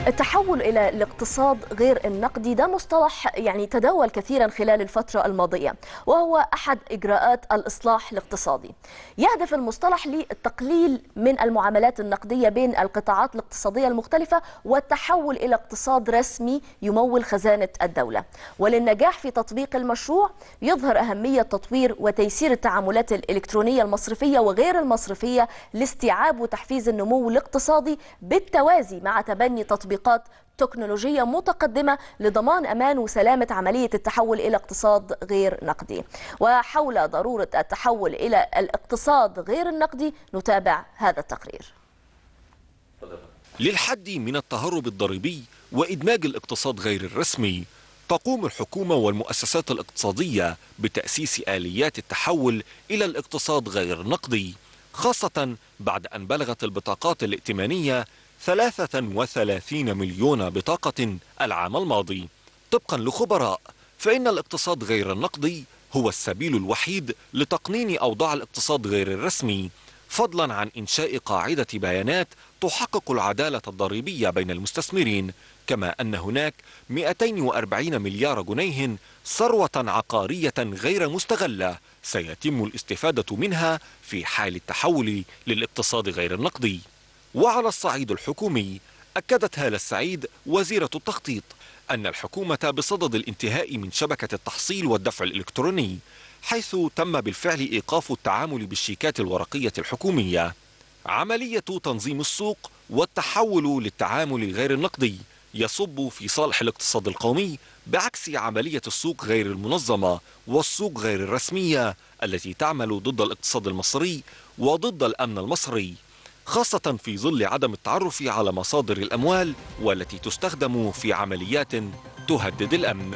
التحول إلى الاقتصاد غير النقدي ده مصطلح يعني تداول كثيرا خلال الفترة الماضية وهو أحد إجراءات الإصلاح الاقتصادي يهدف المصطلح للتقليل من المعاملات النقدية بين القطاعات الاقتصادية المختلفة والتحول إلى اقتصاد رسمي يمول خزانة الدولة وللنجاح في تطبيق المشروع يظهر أهمية تطوير وتيسير التعاملات الإلكترونية المصرفية وغير المصرفية لاستيعاب وتحفيز النمو الاقتصادي بالتوازي مع تبني تطبيقات تكنولوجية متقدمة لضمان أمان وسلامة عملية التحول إلى اقتصاد غير نقدي وحول ضرورة التحول إلى الاقتصاد غير النقدي نتابع هذا التقرير للحد من التهرب الضريبي وإدماج الاقتصاد غير الرسمي تقوم الحكومة والمؤسسات الاقتصادية بتأسيس آليات التحول إلى الاقتصاد غير النقدي خاصة بعد أن بلغت البطاقات الائتمانية 33 مليون بطاقة العام الماضي طبقا لخبراء فإن الاقتصاد غير النقدي هو السبيل الوحيد لتقنين أوضاع الاقتصاد غير الرسمي فضلا عن إنشاء قاعدة بيانات تحقق العدالة الضريبية بين المستثمرين كما أن هناك 240 مليار جنيه ثروة عقارية غير مستغلة سيتم الاستفادة منها في حال التحول للاقتصاد غير النقدي وعلى الصعيد الحكومي أكدت هالة السعيد وزيرة التخطيط أن الحكومة بصدد الانتهاء من شبكة التحصيل والدفع الإلكتروني حيث تم بالفعل إيقاف التعامل بالشيكات الورقية الحكومية عملية تنظيم السوق والتحول للتعامل غير النقدي يصب في صالح الاقتصاد القومي بعكس عملية السوق غير المنظمة والسوق غير الرسمية التي تعمل ضد الاقتصاد المصري وضد الأمن المصري خاصة في ظل عدم التعرف على مصادر الأموال والتي تستخدم في عمليات تهدد الأمن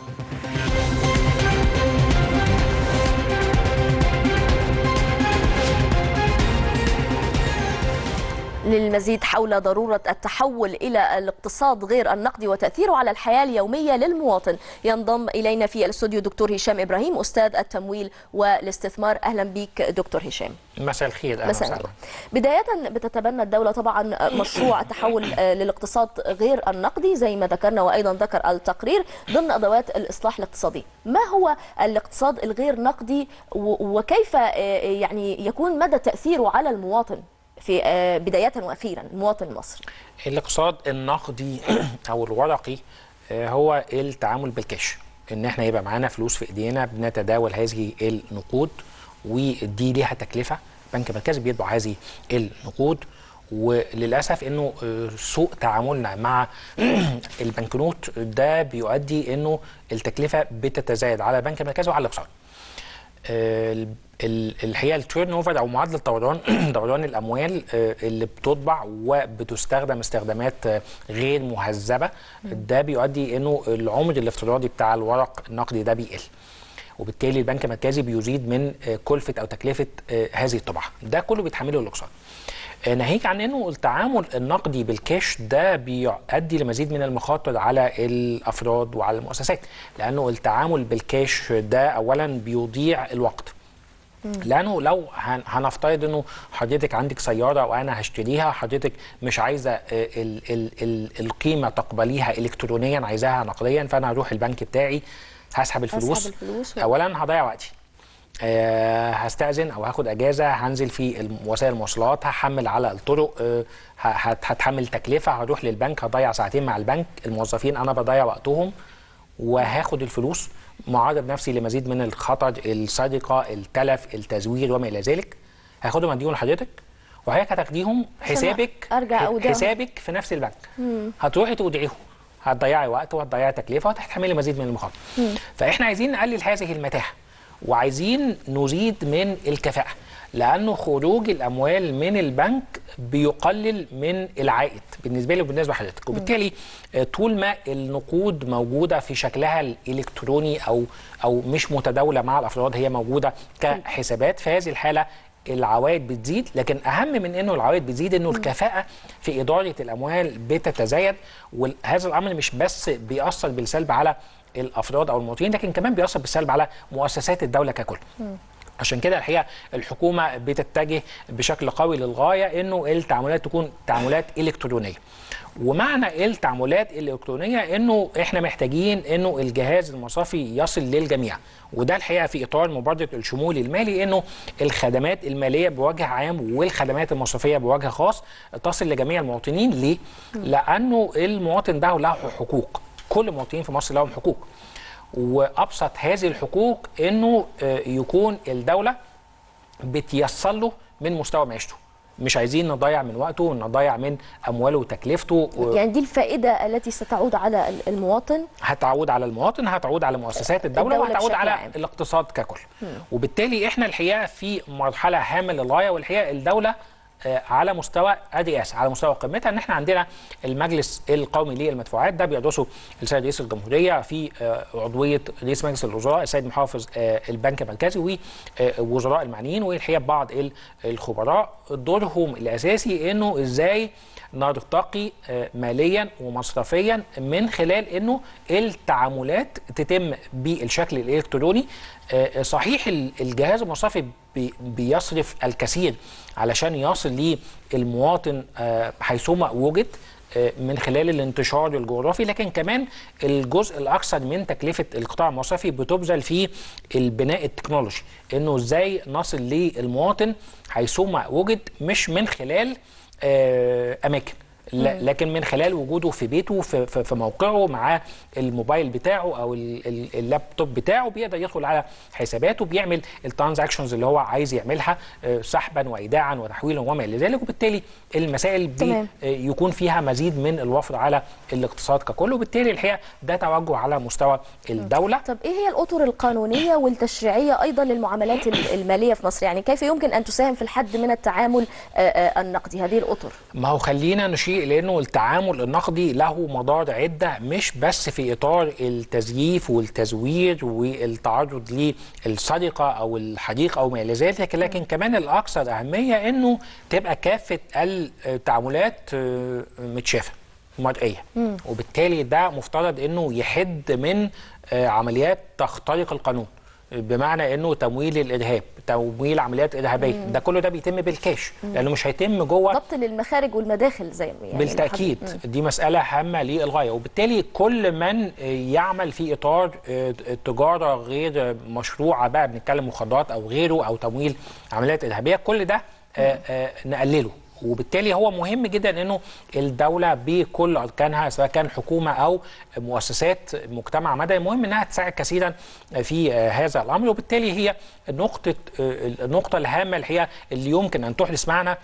للمزيد حول ضرورة التحول إلى الاقتصاد غير النقدي وتأثيره على الحياة اليومية للمواطن ينضم إلينا في الاستوديو دكتور هشام إبراهيم أستاذ التمويل والاستثمار أهلا بك دكتور هشام مساء الخير أهلا مساء وسهلا. النور. بداية بتتبنى الدولة طبعا مشروع التحول للاقتصاد غير النقدي زي ما ذكرنا وأيضا ذكر التقرير ضمن أدوات الإصلاح الاقتصادي ما هو الاقتصاد الغير نقدي و- وكيف يعني يكون مدى تأثيره على المواطن في بداية وأخيرا المواطن المصري الاقتصاد النقدي او الورقي آه، هو التعامل بالكاش ان احنا يبقى معانا فلوس في ايدينا بنتداول هذه النقود ودي ليها تكلفه البنك المركزي بيطبع هذه النقود وللاسف انه آه، سوء تعاملنا مع البنكنوت ده بيؤدي انه التكلفه بتتزايد على البنك المركزي وعلى الاقتصاد ال- ال- الحقيقه التيرن اوفر او معدل دوران دوران الاموال آه، اللي بتطبع وبتستخدم استخدامات آه، غير مهذبه ده بيؤدي انه العمر الافتراضي بتاع الورق النقدي ده بيقل وبالتالي البنك المركزي بيزيد من آه، كلفه او تكلفه آه، هذه الطباعه ده كله بيتحمله الاقتصاد آه، ناهيك عن انه التعامل النقدي بالكاش ده بيؤدي لمزيد من المخاطر على الافراد وعلى المؤسسات لانه التعامل بالكاش ده اولا بيضيع الوقت لانه لو هن- هنفترض انه حضرتك عندك سياره وانا هشتريها حضرتك مش عايزه آه، ال ال ال القيمه تقبليها الكترونيا عايزاها نقديا فانا هروح البنك بتاعي هسحب الفلوس الفلوس و- اولا هضيع وقتي آه هستأذن او هاخد اجازه هنزل في الم- وسائل المواصلات هحمل على الطرق آه ه- هت- هتحمل تكلفه هروح للبنك هضيع ساعتين مع البنك الموظفين انا بضيع وقتهم وهاخد الفلوس معرض نفسي لمزيد من الخطر السرقه التلف التزوير وما الى ذلك هاخدهم اديهم لحضرتك وحضرتك هتاخديهم حسابك أرجع أودعهم. حسابك في نفس البنك هتروحي تودعيهم هتضيعي وقت وهتضيعي تكلفه وهتحملي مزيد من المخاطر فاحنا عايزين نقلل هذه المتاهه وعايزين نزيد من الكفاءه لانه خروج الاموال من البنك بيقلل من العائد بالنسبه لي وبالنسبه لحضرتك وبالتالي آه، طول ما النقود موجوده في شكلها الالكتروني او او مش متداوله مع الافراد هي موجوده كحسابات في هذه الحاله العوائد بتزيد لكن اهم من انه العوائد بتزيد انه الكفاءه في اداره الاموال بتتزايد وهذا الامر مش بس بيأثر بالسلب على الافراد او المواطنين لكن كمان بيأثر بالسلب على مؤسسات الدوله ككل عشان كده الحقيقه الحكومه بتتجه بشكل قوي للغايه انه التعاملات تكون تعاملات الكترونيه ومعنى التعاملات الالكترونيه انه احنا محتاجين انه الجهاز المصرفي يصل للجميع وده الحقيقه في اطار مبادره الشمول المالي انه الخدمات الماليه بوجه عام والخدمات المصرفيه بوجه خاص تصل لجميع المواطنين ليه؟ لانه المواطن ده له حقوق كل المواطنين في مصر لهم حقوق وابسط هذه الحقوق انه آه، يكون الدوله بتيسر له من مستوى معيشته مش عايزين نضيع من وقته نضيع من امواله وتكلفته و- يعني دي الفائدة التي ستعود على ال- المواطن هتعود على المواطن هتعود على مؤسسات الدولة, الدولة وهتعود بشكل على عام. الاقتصاد ككل وبالتالي احنا الحقيقة في مرحلة هامة للغاية والحقيقة الدولة آه، على مستوى الرئاسة على مستوى قمتها ان احنا عندنا المجلس القومي للمدفوعات ده بيدرسه السيد رئيس الجمهورية في آه، عضوية رئيس مجلس الوزراء السيد محافظ آه، البنك المركزي ووزراء المعنيين والحقيقة بعض ال- الخبراء دورهم الأساسي انه ازاي نرتقي آه، ماليا ومصرفيا من خلال انه التعاملات تتم بالشكل الالكتروني آه، صحيح ال- الجهاز المصرفي بي- بيصرف الكثير علشان يصل للمواطن آه، حيثما وجد آه، من خلال الانتشار الجغرافي لكن كمان الجزء الاكثر من تكلفه القطاع المصرفي بتبذل في البناء التكنولوجي انه ازاي نصل للمواطن حيثما وجد مش من خلال آه، اماكن لا- لكن من خلال وجوده في بيته في, في, في موقعه مع الموبايل بتاعه او ال- ال- اللابتوب بتاعه بيقدر يدخل على حساباته بيعمل الترانزاكشنز اللي هو عايز يعملها آه، سحبا وايداعا وتحويلا وما الى ذلك وبالتالي المسائل دي تمام. آه، يكون فيها مزيد من الوفر على الاقتصاد ككل وبالتالي الحقيقه ده توجه على مستوى الدوله طب ايه هي الاطر القانونيه والتشريعيه ايضا للمعاملات ال- الماليه في مصر يعني كيف يمكن ان تساهم في الحد من التعامل آه، آه، النقدي هذه الاطر ما هو خلينا نشير لانه التعامل النقدي له مدار عده مش بس في اطار التزييف والتزوير والتعرض للسرقه او الحريق او ما الى ذلك لكن كمان الاكثر اهميه انه تبقى كافه التعاملات آه، متشافه مرئيه وبالتالي ده مفترض انه يحد من آه، عمليات تخترق القانون بمعنى انه تمويل الارهاب تمويل عمليات ارهابيه ده كله ده بيتم بالكاش لانه مش هيتم جوه ضبط للمخارج والمداخل زي ما يعني بالتاكيد دي مساله هامه للغايه وبالتالي كل من يعمل في اطار تجاره غير مشروعه بقى بنتكلم مخدرات او غيره او تمويل عمليات ارهابيه كل ده آه، آه، نقلله وبالتالي هو مهم جدا انه الدوله بكل اركانها سواء كان حكومه او مؤسسات مجتمع مدني مهم انها تساعد كثيرا في آه، هذا الامر وبالتالي هي نقطه آه، النقطه الهامه اللي هي اللي يمكن ان تحدث معنا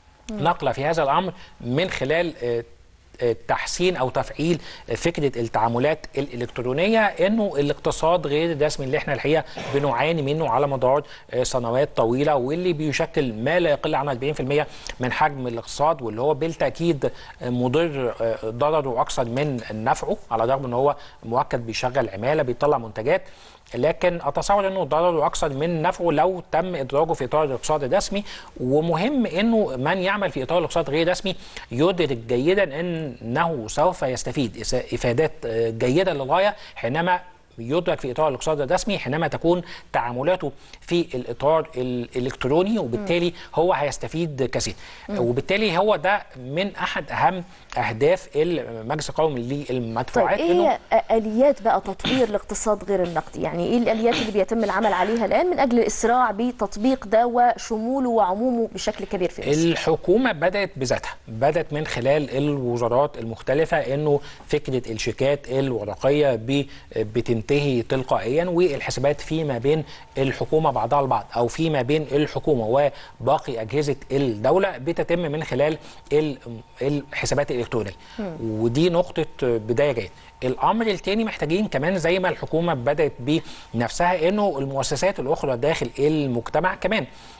نقله في هذا الامر من خلال آه، آه، تحسين او تفعيل فكره التعاملات الالكترونيه انه الاقتصاد غير الرسمي اللي احنا الحقيقه بنعاني منه على مدار آه، سنوات طويله واللي بيشكل ما لا يقل عن 40% من حجم الاقتصاد واللي هو بالتاكيد آه، مضر آه، ضرره اكثر من نفعه على الرغم ان هو مؤكد بيشغل عماله بيطلع منتجات لكن اتصور انه ضرره اكثر من نفعه لو تم ادراجه في اطار الاقتصاد الرسمي ومهم انه من يعمل في اطار الاقتصاد غير رسمي يدرك جيدا انه سوف يستفيد إس- افادات آه، جيده للغايه حينما يدرك في اطار الاقتصاد الرسمي حينما تكون تعاملاته في الاطار الالكتروني وبالتالي هو هيستفيد كثير وبالتالي هو ده من احد اهم اهداف المجلس القومي طيب للمدفوعات ايه هي اليات بقى تطوير الاقتصاد غير النقدي يعني ايه الاليات اللي بيتم العمل عليها الان من اجل الاسراع بتطبيق ده وشموله وعمومه بشكل كبير في مصر الحكومة بدأت بذاتها بدأت من خلال الوزارات المختلفة انه فكرة الشيكات الورقية ب- بتنتهي تلقائيا والحسابات فيما بين الحكومة بعضها البعض او فيما بين الحكومة وباقي أجهزة الدولة بتتم من خلال ال- الحسابات الإلكترونية ودي نقطة بداية جيدة الامر الثاني محتاجين كمان زي ما الحكومه بدات بنفسها انه المؤسسات الاخرى داخل المجتمع كمان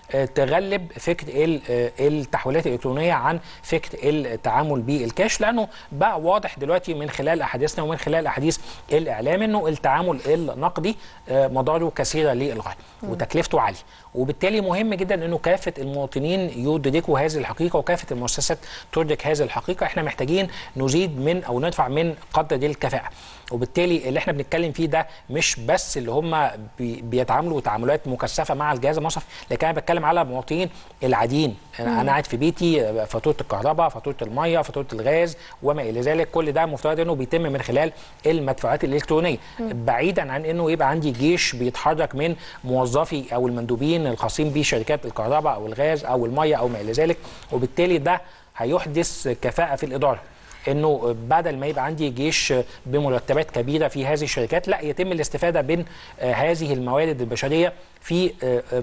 آه، تغلب فكره ال- آه، التحويلات الالكترونيه عن فكره التعامل بالكاش لانه بقى واضح دلوقتي من خلال احاديثنا ومن خلال احاديث الاعلام انه التعامل النقدي آه، مضاره كثيره للغايه وتكلفته عاليه وبالتالي مهم جدا انه كافه المواطنين يدركوا هذه الحقيقه وكافه المؤسسات تدرك هذه الحقيقه احنا محتاجين نزيد من او ندفع من قدر دي الكفاءه وبالتالي اللي احنا بنتكلم فيه ده مش بس اللي هم بي بيتعاملوا تعاملات مكثفه مع الجهاز المصرفي لكن انا بتكلم على المواطنين العاديين انا أنا قاعد في بيتي فاتوره الكهرباء فاتوره الميه فاتوره الغاز وما الى ذلك كل ده مفترض انه بيتم من خلال المدفوعات الالكترونيه بعيدا عن انه يبقى عندي جيش بيتحرك من موظفي او المندوبين الخاصين بشركات الكهرباء او الغاز او الميه او ما الى ذلك وبالتالي ده هيحدث كفاءه في الاداره انه بدل ما يبقى عندي جيش بمرتبات كبيره في هذه الشركات لا يتم الاستفاده من آه، هذه الموارد البشريه في آه، آه،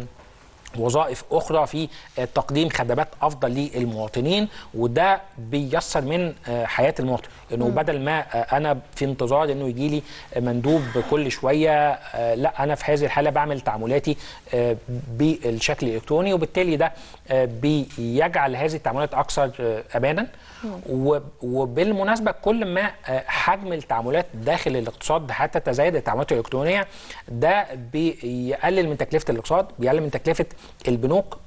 وظائف اخرى في آه، تقديم خدمات افضل للمواطنين وده بيسر من آه، حياه المواطن انه بدل ما آه، انا في انتظار انه يجي لي مندوب كل شويه آه، لا انا في هذه الحاله بعمل تعاملاتي آه، بالشكل الالكتروني وبالتالي ده آه، بيجعل هذه التعاملات اكثر آه، امانا و- وبالمناسبه كل ما آه، حجم التعاملات داخل الاقتصاد حتى تزايد التعاملات الالكترونيه ده بيقلل من تكلفه الاقتصاد بيقلل من تكلفه البنوك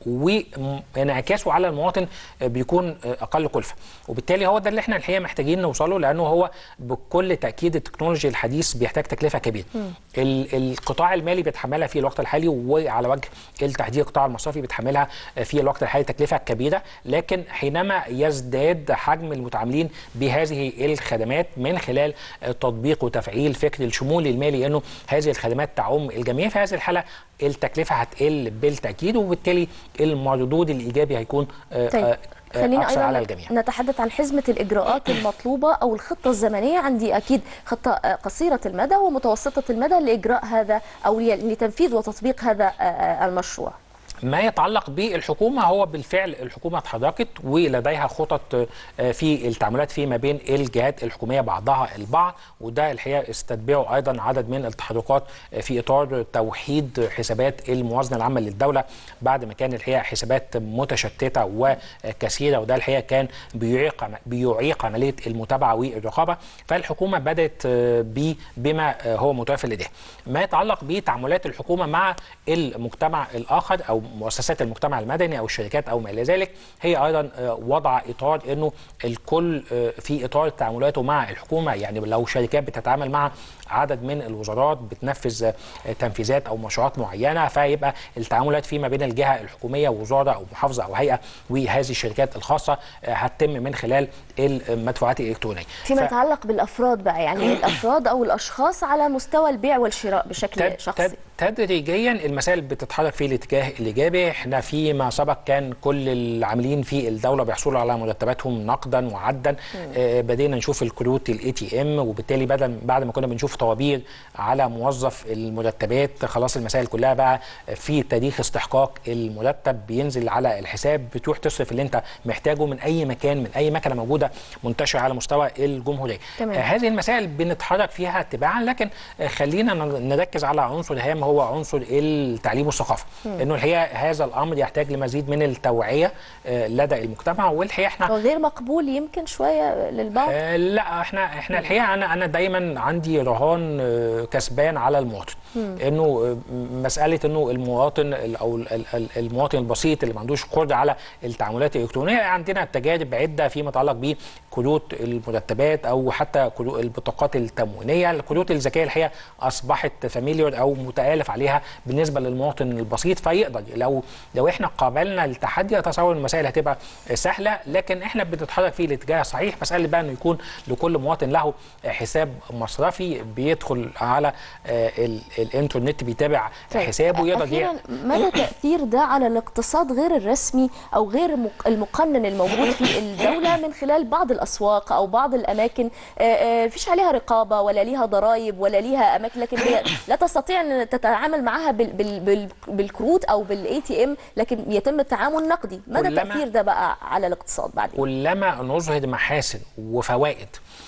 وانعكاسه على المواطن آه، بيكون آه، اقل كلفه وبالتالي هو ده اللي احنا الحقيقه محتاجين نوصله لانه هو بكل تاكيد التكنولوجي الحديث بيحتاج تكلفه كبيره ال- القطاع المالي بيتحملها في الوقت الحالي وعلى وجه التحديد القطاع المصرفي بيتحملها آه، في الوقت الحالي تكلفه كبيره لكن حينما يزداد حجم المتعاملين بهذه الخدمات من خلال آه، تطبيق وتفعيل فكر الشمول المالي انه هذه الخدمات تعم الجميع في هذه الحاله التكلفه هتقل بالتاكيد وبالتالي المردود الايجابي هيكون آه، طيب آه، آه، خلينا اكثر على ايضا الجميع نتحدث عن حزمه الاجراءات المطلوبه او الخطه الزمنيه عندي اكيد خطه آه، قصيره المدى ومتوسطه المدى لاجراء هذا او ل- لتنفيذ وتطبيق هذا آه، آه، المشروع ما يتعلق بالحكومه هو بالفعل الحكومه اتحركت ولديها خطط آه، في التعاملات فيما بين الجهات الحكوميه بعضها البعض وده الحقيقه استتبعه ايضا عدد من التحركات آه، في اطار توحيد حسابات الموازنه العامه للدوله بعد ما كان الحقيقه حسابات متشتته وكثيره وده الحقيقه كان بيعيق بيعيق عمليه المتابعه والرقابه فالحكومه بدات آه، ب- بما آه، هو متوافر لديها ما يتعلق بتعاملات الحكومه مع المجتمع الاخر او مؤسسات المجتمع المدني او الشركات او ما الى ذلك هي ايضا آه، وضع اطار انه الكل آه، في اطار تعاملاته مع الحكومه يعني لو شركات بتتعامل مع عدد من الوزارات بتنفذ آه، تنفيذات او مشروعات معينه فيبقى التعاملات فيما بين الجهه الحكوميه وزاره او محافظه او هيئه وهذه الشركات الخاصه آه، هتتم من خلال المدفوعات الالكترونيه فيما ف- يتعلق بالافراد بقى يعني الافراد او الاشخاص على مستوى البيع والشراء بشكل تد- شخصي تد- تدريجيا المسائل بتتحرك في الاتجاه الايجابي احنا فيما سبق كان كل العاملين في الدوله بيحصلوا على مرتباتهم نقدا وعدا آه بدينا نشوف الكروت الاي تي ام وبالتالي بدل بعد ما كنا بنشوف طوابير على موظف المرتبات خلاص المسائل كلها بقى في تاريخ استحقاق المرتب بينزل على الحساب بتروح تصرف اللي انت محتاجه من اي مكان من اي مكنه موجوده منتشره على مستوى الجمهوريه تمام. آه هذه المسائل بنتحرك فيها تباعا لكن آه، خلينا ن- نركز على عنصر هام هو عنصر التعليم والثقافه انه الحقيقه هذا الامر يحتاج لمزيد من التوعيه آه، لدى المجتمع والحقيقه احنا هو غير مقبول يمكن شويه للبعض آه، لا احنا احنا الحقيقه انا انا دايما عندي رهان آه، كسبان على المواطن انه آه، مساله انه المواطن ال- او ال- ال- المواطن البسيط اللي ما عندوش قدره على التعاملات الالكترونيه عندنا تجارب عده فيما يتعلق بكروت المرتبات او حتى كرو- البطاقات التموينيه الكروت الذكيه الحقيقه اصبحت فاميليار او متالف عليها بالنسبه للمواطن البسيط فيقدر لو لو احنا قابلنا التحدي اتصور المسائل هتبقى سهله لكن احنا بنتحرك في الاتجاه الصحيح مساله بقى انه يكون لكل مواطن له حساب مصرفي بيدخل على آه، ال- الانترنت بيتابع طيب، حسابه يقدر أخيرا يع- مدى تأثير ده على الاقتصاد غير الرسمي أو غير المق- المقنن الموجود في الدولة من خلال بعض الأسواق أو بعض الأماكن آه، آه، فيش عليها رقابة ولا ليها ضرائب ولا ليها أماكن لكن هي لا تستطيع أن تتعامل معها بال- بال- بال- بالكروت أو بالاي تي ام لكن يتم التعامل نقدي مدى كلما- تأثير ده بقى على الاقتصاد بعدين كلما نظهر محاسن وفوائد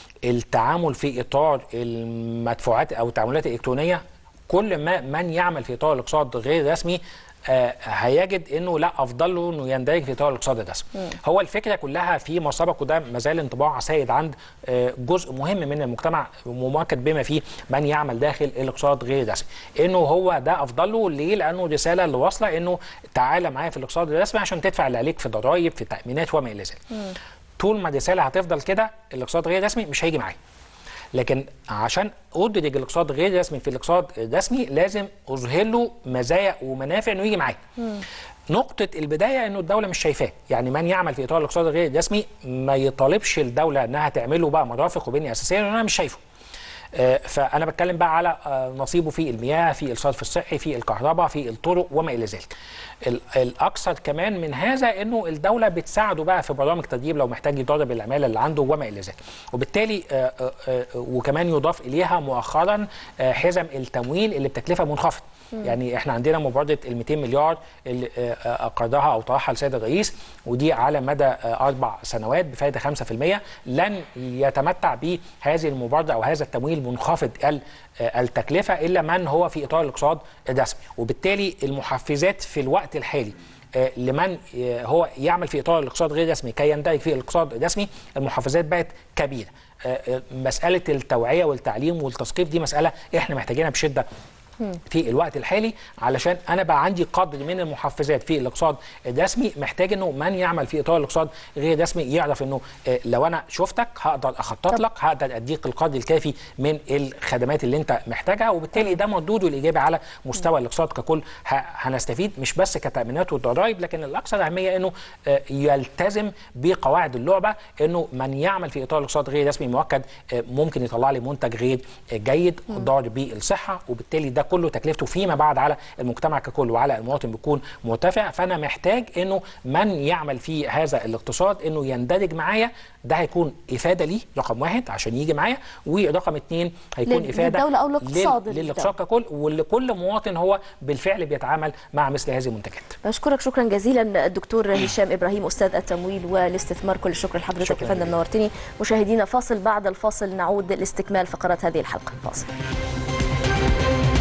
التعامل في اطار المدفوعات او التعاملات الالكترونيه كل ما من يعمل في اطار الاقتصاد غير رسمي آه هيجد انه لا افضل له انه يندرج في اطار الاقتصاد الرسمي. هو الفكره كلها في ما سبق وده ما زال انطباع سائد عند آه جزء مهم من المجتمع مؤكد بما فيه من يعمل داخل الاقتصاد غير الرسمي انه هو ده افضل له ليه؟ لانه رساله اللي واصله انه تعالى معايا في الاقتصاد الرسمي عشان تدفع اللي عليك في ضرائب في تامينات وما الى ذلك. طول ما الرساله هتفضل كده الاقتصاد غير الرسمي مش هيجي معايا. لكن عشان ادرج الاقتصاد غير الرسمي في الاقتصاد الرسمي لازم اظهر له مزايا ومنافع انه يجي معايا. نقطة البداية انه الدولة مش شايفاه، يعني من يعمل في اطار الاقتصاد الغير الرسمي ما يطالبش الدولة انها تعمله بقى مرافق وبنية اساسية لان انا مش شايفه. آه، فانا بتكلم بقى على آه، نصيبه في المياه في الصرف الصحي في الكهرباء في الطرق وما الى ذلك ال- الاكثر كمان من هذا انه الدوله بتساعده بقى في برامج تدريب لو محتاج يدرب العماله اللي عنده وما الى ذلك وبالتالي آه، آه، آه، وكمان يضاف اليها مؤخرا آه، حزم التمويل اللي بتكلفه منخفض يعني احنا عندنا مبادره ال 200 مليار اللي آه، آه، اقرها او طرحها السيد الرئيس ودي على مدى آه، اربع سنوات بفائده 5% لن يتمتع بهذه المبادره او هذا التمويل منخفض ال- آه، التكلفه الا من هو في اطار الاقتصاد الرسمي وبالتالي المحفزات في الوقت الحالي آه، لمن آه، هو يعمل في اطار الاقتصاد غير الرسمي كي يندرج في الاقتصاد الرسمي المحفزات بقت كبيره آه، آه، مساله التوعيه والتعليم والتثقيف دي مساله احنا محتاجينها بشده في الوقت الحالي علشان انا بقى عندي قدر من المحفزات في الاقتصاد الرسمي محتاج انه من يعمل في اطار الاقتصاد غير الرسمي يعرف انه آه، لو انا شفتك هقدر اخطط لك هقدر اديك القدر الكافي من الخدمات اللي انت محتاجها وبالتالي ده مردوده الايجابي على مستوى الاقتصاد ككل ه- هنستفيد مش بس كتامينات والضرائب لكن الاكثر اهميه انه آه، يلتزم بقواعد اللعبه انه من يعمل في اطار الاقتصاد غير الرسمي مؤكد آه، ممكن يطلع لي منتج غير آه، جيد ضار بالصحه وبالتالي ده كله تكلفته فيما بعد على المجتمع ككل وعلى المواطن بيكون مرتفع فانا محتاج انه من يعمل في هذا الاقتصاد انه يندرج معايا ده هيكون افاده ليه رقم واحد عشان يجي معايا ورقم اثنين هيكون لل- افاده للدولة أو الاقتصاد لل- للاقتصاد ككل ولكل مواطن هو بالفعل بيتعامل مع مثل هذه المنتجات بشكرك شكرا جزيلا الدكتور هشام ابراهيم استاذ التمويل والاستثمار كل الشكر لحضرتك يا شكراً فندم جزيلاً. نورتني مشاهدينا فاصل بعد الفاصل نعود لاستكمال فقرات هذه الحلقه فاصل